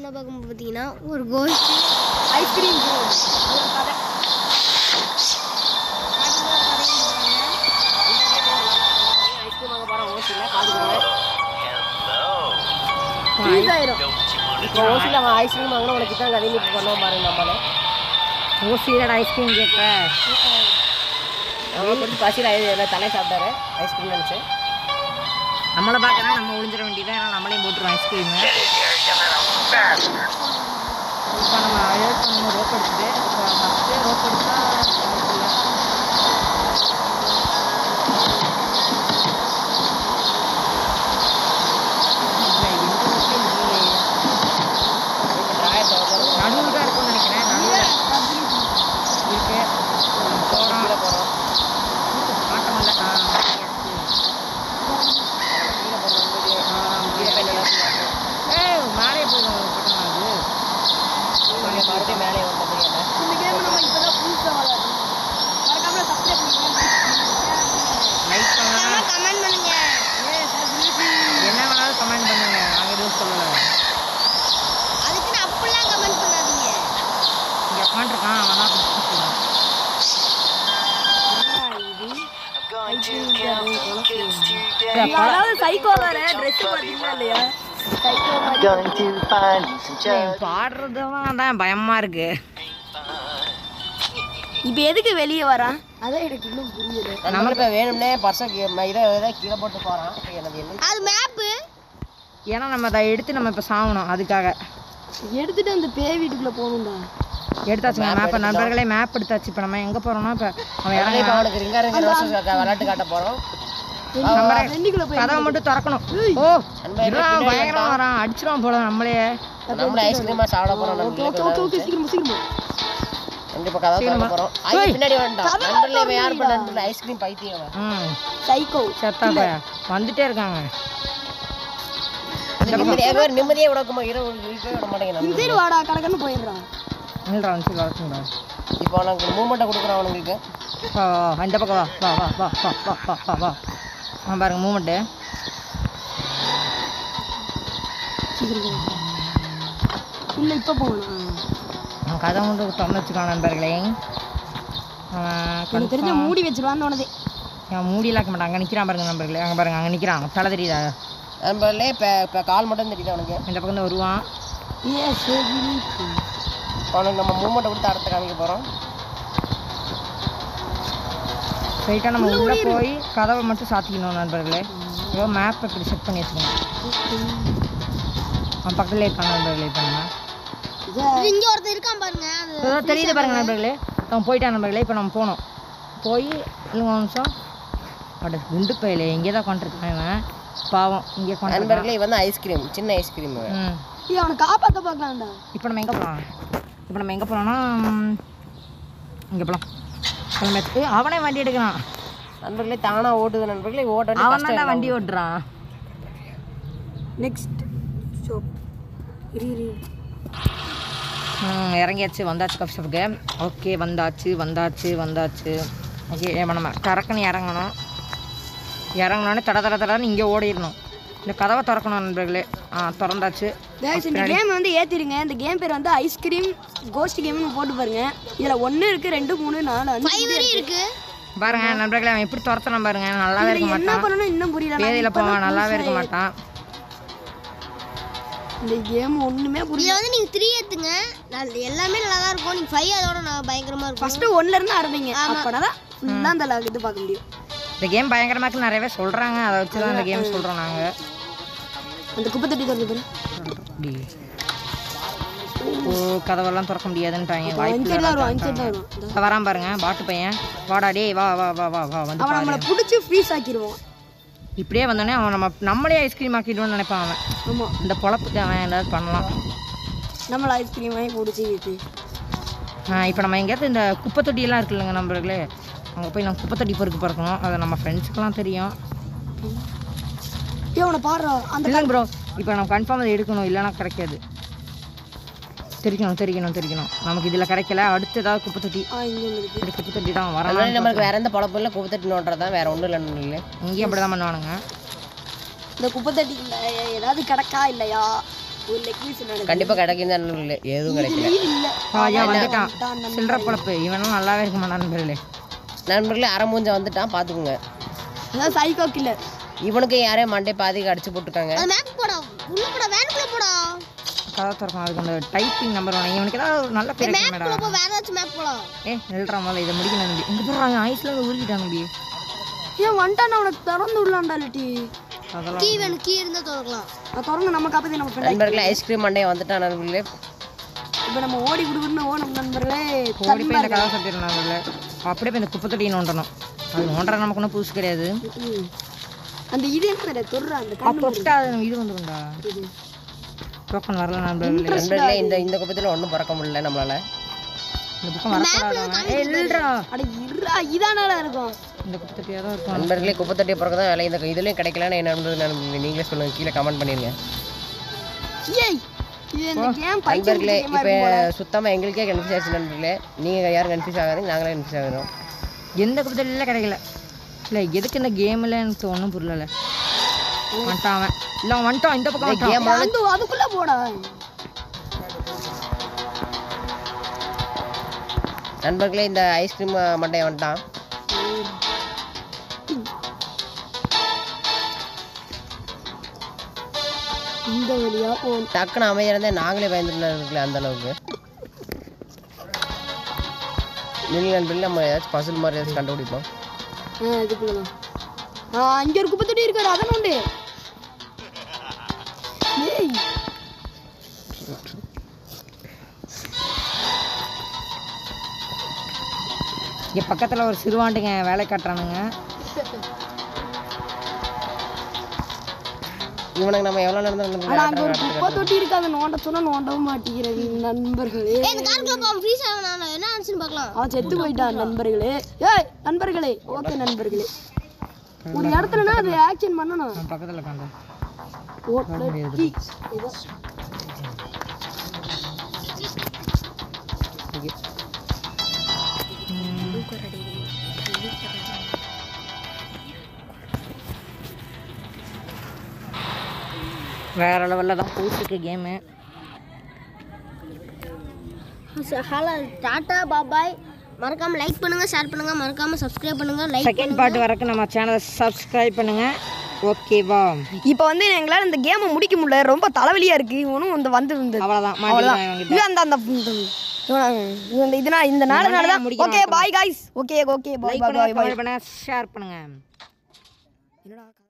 என்ன பார்க்கும்போது பார்த்தீங்கன்னா ஒரு கோஸ்ட் ஐஸ்கிரீம் ஒரு கதை ஐஸ்கிரீம் வாங்க போகிறோம் ஓசியில் பார்த்துக்கோங்க ஃப்ரீஸ் ஆயிரும் இப்போ ஓசியில் அவன் ஐஸ்கிரீம் வாங்கினா உனக்கு தான் கதையில் இப்போ பண்ணுவோம் பாருங்க நம்மளே ஓசியில் ஐஸ்கிரீம் கேட்க அவன் கொடுத்து பசியில் எல்லாம் தலை சாப்பிட்டாரு ஐஸ்கிரீம் நினச்சி நம்மளை பார்க்கறா நம்ம ஒளிஞ்சிட வேண்டியதான் ஏன்னா நம்மளையும் போட்டுருவோம் ஐஸ்கிரீமு இப்போ நம்ம அழகு பண்ணணும் ரோப் எடுத்துட்டு இப்போ ஃபஸ்ட்டு ரோப் எடுத்தா நடுவில் தான் இருக்கும்னு நினைக்கிறேன் நடுவில் இருக்கு போகிறோம் கீழே போகிறோம் ஆட்டம் இல்லை ஆ கீழே போகிறோம் ஆ, கீழே போய் நல்லா இருக்கு. ஏய் மேலே போயிடும் பட்டமா அது கொஞ்சம் மறுபடியும் மேலே வந்தது என்ன இந்த கேம் நம்ம இப்பதான் புதுசா விளையாடுறோம் மறக்காம சப்ஸ்கிரைப் பண்ணுங்க லைக் பண்ணுங்க கமெண்ட் பண்ணுங்க என்ன வேணாலும் கமெண்ட் பண்ணுங்க நாங்க எதுவும் சொல்லல அதுக்குன்னு அப்படிலாம் கமெண்ட் பண்ணாதீங்க இங்க உட்காந்துருக்கான் அவன் தான் சொல்றான் அதாவது சைக்கோ வேற ட்ரெஸ் பாத்தீங்களா இல்லையா பாடுறதுலாம் தான் பயமா இருக்கு இப்போ எதுக்கு வெளியே வரான் அதான் எனக்கு இன்னும் புரியல நம்ம இப்போ வேணும்னே பர்சன் இதை இதை கீழே போட்டு போகிறான் எனக்கு என்ன அது மேப்பு ஏன்னா நம்ம அதை எடுத்து நம்ம இப்போ சாகணும் அதுக்காக எடுத்துட்டு அந்த பேய் வீட்டுக்குள்ள போகணும்டா எடுத்தாச்சுங்க மேப் நண்பர்களே மேப் எடுத்தாச்சு இப்போ நம்ம எங்கே போகிறோம்னா இப்போ அவன் இப்போ இறங்க அவனுக்கு ரிங்கா ரிங்க ரோசஸ் விளையாட்டு காட்ட போகிறோம் கதவை மட்டும் திறக்கணும் ஓ இதெல்லாம் பயங்கரமா வரான் அடிச்சிருவான் போல நம்மளே நம்மள ஐஸ்கிரீமா சாப்பிட போறோம் நம்ம சீக்கிரமா சீக்கிரமா கண்டிப்பா கதை திறக்க போறோம் ஐ பின்னாடி வேண்டாம் நண்பர்ல இவன் யார் பண்ண நண்பர்ல ஐஸ்கிரீம் பைத்தியம் அவன். ம் சைக்கோ செத்தா பைய வந்துட்டே இருக்காங்க நிம்மதியா பேர் நிம்மதியே விடக்குமா இரவு இருக்கவே விட மாட்டேங்கிறான் சரி வாடா கடக்கன்னு போயிடுறான் இல்லைடா வந்து வளர்த்துங்கடா இப்போ அவனுக்கு மூமெண்ட்டை கொடுக்குறான் அவனுங்களுக்கு வா வா வா, இந்த பக்கம் வா வா வா வா வா வா வா வா வா ஆ பாருங்க மூமெண்ட்டு இல்ல இப்ப போகணும் அவன் கதை மட்டும் திறந்து வச்சுக்கான் நண்பர்களே அவன் எனக்கு தெரிஞ்ச confirm- மூடி வச்சிருவான்னு தோணுது அவன் மூடிலாம் இருக்க மாட்டான் அங்கே நிற்கிறான் பாருங்க நண்பர்களே அங்கே பாருங்க அங்கே நிற்கிறான் தலை தெரியுதா நண்பர்களே இப்போ இப்போ கால் மட்டும் தெரியுது அவனுக்கு இந்த பக்கம் தான் வருவான் ஏ சரி அவனுக்கு நம்ம மூமெண்ட்டை கொடுத்து அடுத்த காமிக்க போறோம் ஸ்ட்ரைட்டாக நம்ம உள்ளே போய் கதவை மட்டும் சாத்திக்கணும் நண்பர்களே ஏதோ மேப் இப்படி செட் பண்ணி வச்சுக்கணும் அவன் பக்கத்துலேயே இருக்கான் நண்பர்களே இப்போ நம்ம இங்க ஒருத்தர் இருக்கான் பாருங்க அது ஏதோ தெரியுது பாருங்க நண்பர்களே அவன் போயிட்டான் நண்பர்களே இப்போ நம்ம போனோம் போய் இல்லைங்க ஒரு நிமிஷம் அட குண்டு பையில எங்கே தான் கொண்டிருக்கான் இவன் பாவம் இங்கே கொண்டு நண்பர்களே இவன் தான் ஐஸ்கிரீம் சின்ன ஐஸ்கிரீம் ம் ஏய் அவனை காப்பாத்த பார்க்கலாம்டா இப்போ நம்ம எங்கே போகலாம் இப்போ நம்ம எங்கே போகலாம்னா இங்கே போகலாம் கிளம்பியாச்சு. ஏய், அவனே வண்டி எடுக்கிறான் நண்பர்களே தானா ஓட்டுது நண்பர்களே ஓட்ட அவன் தான் வண்டி ஓட்டுறான் நெக்ஸ்ட் ஷாப் இரு இரு ம், இறங்கியாச்சு வந்தாச்சு கப் ஷாப்புக்கு ஓகே வந்தாச்சு வந்தாச்சு வந்தாச்சு ஓகே இப்போ நம்ம டறக்குன்னு இறங்கணும் இறங்கினோடனே தட தட தடன்னு இங்கே ஓடிடணும் இந்த கதவை திறக்கணும் நண்பர்களே ஆ திறந்தாச்சு கைஸ் இந்த கேம் வந்து ஏத்திருங்க இந்த கேம் பேர் வந்து ஐஸ்கிரீம் கோஸ்ட் கேம்னு போட்டு பாருங்க இதுல ஒன்னு இருக்கு ரெண்டு மூணு நாலு அஞ்சு இருக்கு பாருங்க நண்பர்களே அவன் எப்படி துரத்துறான் பாருங்க நல்லாவே இருக்க என்ன மாட்டான் பண்ணணும் இன்னும் புரியல நான் பேதியில் இப்பதான் போவான் நல்லாவே புதுசா இருக்க மாட்டான் இந்த கேம் ஒண்ணுமே புரியல இதில் வந்து நீங்கள் த்ரீ எடுத்துங்க நல்ல எல்லாமே நல்லா தான் இருக்கும் நீங்கள் ஃபைவ் அதோட நான் பயங்கரமாக இருக்கும் ஃபர்ஸ்ட் ஒன்ல இருந்து ஆரம்பிங்க அப்பதான் ஃபுல்லா அந்த ல- இது பார்க்க முடியும் இந்த கேம் பயங்கரமாக இருக்குன்னு நிறையவே சொல்கிறாங்க அதை வச்சு தான் இந்த கேம் சொல்கிறோம் நாங்கள் அந்த குப்பை தட்டி தரது பாரு அப்படி ஓ கதவெல்லாம் திறக்க முடியாதுன்ட்டாங்க அஞ்சு வாய்ப்பு சைடு வரும் அஞ்சு சைடு வரும் இந்த- வரான் பாருங்க பாட்டு பையன் வாடா டேய் வா வா வா வா வா வந்து அவன் நம்மளை பாரு பிடிச்சி ஃப்ரீஸ் ஆக்கிடுவான் இப்படியே வந்தோடனே அவன் நம்ம நம்மளே ஐஸ்கிரீம் ஆக்கிடுவோம்னு நினைப்பான் அவன் ஆமா இந்த பொழப்புக்கு அவன் ஏதாவது பண்ணலாம் நம்மள ஐஸ்கிரீம் வாங்கி பிடிச்சி இது இப்போ நம்ம எங்கேயாவது இந்த குப்பை தொட்டியெல்லாம் இருக்குல்லங்க நம்பர்களே அங்கே போய் நம்ம குப்பை தொட்டி பொறுக்கு பிறக்கணும் அது நம்ம ஃப்ரெண்ட்ஸுக்கெல்லாம் தெரியும் ஏ அவனை பாடுறா அந்த இல்லைங்க ப்ரோ இப்போ நம்ம கன்ஃபார்ம் அதை எடுக்கணும் இல்லைன்னா கிடைக்காது தெரிக்கணும் தெரிக்கணும் தெரிக்கணும் நமக்கு இதில் கிடைக்கல அடுத்து ஏதாவது குப்பை தொட்டி ஆ இங்க ஒன்று இருக்கு இப்படி குப்பை தொட்டி தான் நண்பர்களே வரலாம் நம்மளுக்கு வேற எந்த பழப்பும் இல்லை குப்பத்தட்டி நோண்டுறது தான் வேற ஒன்றும் இல்லை நண்பர்களே இங்கேயும் அப்படி தான் பண்ணுவானுங்க இந்த குப்பை தட்டி இல்ல, ஏதாவது கிடக்கா இல்லையா ஒரு லெக் பீஸ் நடக்குது கண்டிப்பா கிடைக்கும் தான் நண்பர்களே எதுவும் கிடைக்கல இல்ல ராஜா வந்துட்டான் சில்லற பொழப்பு இவனும் நல்லாவே இருக்க மாட்டான் நண்பர்களே நண்பர்களே அரை மூஞ்ச வந்துட்டான் பாத்துக்கோங்க அதான் சைக்கோ கில்லர் இவனுக்கு யாரையும் மண்டே பாதிக்கு அடிச்சு போட்டுருக்காங்க அது மேப் போடா உள்ள போடா வேனுக்குள்ள போடா கதை திறக்கும் அதுக்கு அந்த டைப்பிங் நம்பர் வேணும் இவனுக்கு ஏதாவது ஒரு நல்ல பேர் வைக்க மேப் போ வேற ஏதாச்சும் மேப் போலாம் ஏ நில்றா முதல்ல இதை முடிக்கணும் நம்பி இங்க போடுறாங்க ஐஸ்ல இருந்து உருக்கிட்டான் நம்பி ஏன் வந்துட்டான் அவனுக்கு திறந்து விடலாம்டா லிட்டி அதெல்லாம் கீ வேணும் கீ இருந்தா திறக்கலாம் நான் திறந்து நம்ம காப்பத்தி நம்ம ஃப்ரெண்ட் நண்பர்களே ஐஸ்கிரீம் மண்டே வந்துட்டான் நண்பர்களே இப்போ நம்ம ஓடி விடுவிடணும் ஓடும் நண்பர்களே ஓடி போய் இந்த கதை சொல்லிடணும் அப்படியே போய் இந்த குப்பை தொட்டியை நோண்டணும் அது நோண்டுற நமக்கு ஒன்றும் புதுசு கிடையாது ம். அந்த இது என்ன தொடுறா அந்த அது தொட்டா அது இது வந்துரும்டா டோக்கன் வரல நண்பர்களே நண்பர்களே இந்த இந்த குப்பத்தில் ஒன்றும் பிறக்க முடியல நம்மளால இந்த பக்கம் வரக்கூடாது ஏ இல்லைடா அட இருடா இதானடா இருக்கும் இந்த குப்பை தொட்டியாக தான் இருக்கும் நண்பர்களே குப்பை தட்டி பிறக்க தான் வேலை இந்த இதுலேயும் கிடைக்கலன்னு என்ன பண்ணுறது நண்பர்களே நீங்களே சொல்லுங்க கீழே கமெண்ட் பண்ணிருங்க ஏய் இது இந்த கேம் நண்பர்களே பைத்தியம் இப்போ சுத்தமாக எங்களுக்கே கன்ஃபியூஸ் ஆயிடுச்சு நண்பர்களே நீங்கள் யாரும் கன்ஃபியூஸ் ஆகாதீங்க நாங்களே கன்ஃபியூஸ் ஆகிறோம் எந்த குப்பை தொட்டியில கிடைக்கல இல்லை எதுக்கு இந்த கேமில் எனக்கு ஒன்றும் புரியல வந்துட்டான் அவன் இல்லை அவன் வந்துட்டான் இந்த பக்கம் வந்துட்டான் கேம் அந்த அதுக்குள்ள போடா நண்பர்களே இந்த ஐஸ்கிரீம் மண்டையை வந்துட்டான் இந்த வழியா போ டக்குன்னு அமைதியாக இருந்தால் நாங்களே பயந்துருக்கல அந்த அளவுக்கு நீங்கள் நண்பர்களே நம்ம ஏதாச்சும் பசில் மாதிரி ஏதாச்சும் கண்டுபிடிப்போம் ஆ இதுக்குள்ள தான் ஆ அங்க ஒரு குப்பை தொட்டி இருக்காரு அதான் உண்டு ஏய் இங்கே பக்கத்தில் ஒரு சிறுவாண்டுங்க வேலை காட்டுறானுங்க இவனுக்கு நம்ம எவ்வளோ நேரம் ஆனா அங்க ஒரு தான் குப்பை தொட்டி இருக்கு அதை நோண்ட சொன்னா நோண்டவும் மாட்டேங்கிறது நண்பர்களே இந்த காருக்குள்ள போவோம் ஃப்ரீஸ் ஆகணும் என்ன ஆச்சுன்னு பார்க்கலாம் அவன் செத்து போயிட்டான் நண்பர்களே ஏய் நண்பர்களே ஓகே நண்பர்களே ஒரு இடத்துலனா அது ஆக்ஷன் பண்ணணும் நான் பக்கத்தில் உட்காந்து ஓட்டி ஏதோ வேற லெவலில் தான் போயிட்டுருக்கு கேமு ஹலோ டாட்டா பாபாய் மறக்காம லைக் பண்ணுங்க ஷேர் பண்ணுங்க மறக்காம சப்ஸ்கிரைப் பண்ணுங்க லைக் செகண்ட் பார்ட் வரைக்கும் நம்ம சேனலை சப்ஸ்கிரைப் பண்ணுங்கள் ஓகேவா இப்போ வந்து எங்களால் இந்த கேமை முடிக்க முடியல ரொம்ப தலைவலியா இருக்கு இவனும் இந்த வந்து இருந்தது அவ்வளோதான் அவ்வளோதான் மாட்டிக்கிட்டான் இது அந்த அந்த இவன் இந்த இதனால் இந்த நாளுனால தான் முடிக்க okay bye guys okay okay bye like bye பண்ணுங்க பாய் கமெண்ட் பண்ணுங்க ஷேர் பண்ணுங்க என்னடா